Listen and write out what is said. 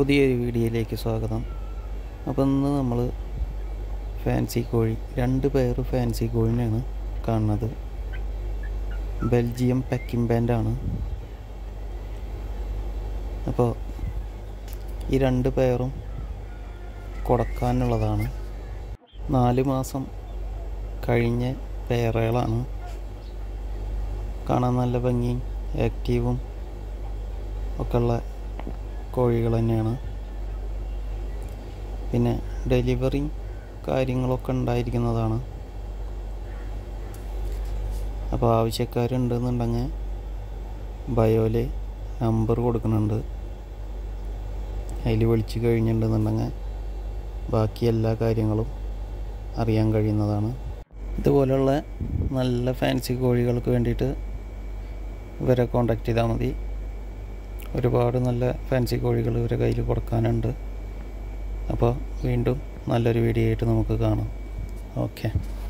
പുതിയൊരു വീഡിയോയിലേക്ക് സ്വാഗതം അപ്പോൾ ഇന്ന് നമ്മൾ ഫാൻസി കോഴി രണ്ട് പേർ ഫാൻസി കോഴിനെയാണ് കാണുന്നത് ബെൽജിയം പെക്കിംഗ് ബാൻഡാണ് അപ്പോൾ ഈ രണ്ട് പേരും കൊടുക്കാനുള്ളതാണ് നാല് മാസം കഴിഞ്ഞ പേറുകളാണ് കാണാൻ നല്ല ഭംഗിയും ആക്റ്റീവും ഒക്കെ ഉള്ള കോഴികൾ തന്നെയാണ് പിന്നെ ഡെലിവറി കാര്യങ്ങളൊക്കെ ഉണ്ടായിരിക്കുന്നതാണ് അപ്പോൾ ആവശ്യക്കാരുണ്ടെന്നുണ്ടെങ്കിൽ ബയോയില് നമ്പർ കൊടുക്കുന്നുണ്ട് അതിൽ വിളിച്ച് കഴിഞ്ഞിട്ടുണ്ടെന്നുണ്ടെങ്കിൽ ബാക്കി എല്ലാ കാര്യങ്ങളും അറിയാൻ കഴിയുന്നതാണ് ഇതുപോലുള്ള നല്ല ഫാൻസി കോഴികൾക്ക് വേണ്ടിയിട്ട് ഇവരെ കോണ്ടാക്ട് ചെയ്താൽ മതി ഒരുപാട് നല്ല ഫാൻസി കോഴികൾ ഇവരെ കയ്യിൽ കൊടുക്കാനുണ്ട് അപ്പോൾ വീണ്ടും നല്ലൊരു വീഡിയോ ആയിട്ട് നമുക്ക് കാണാം ഓക്കെ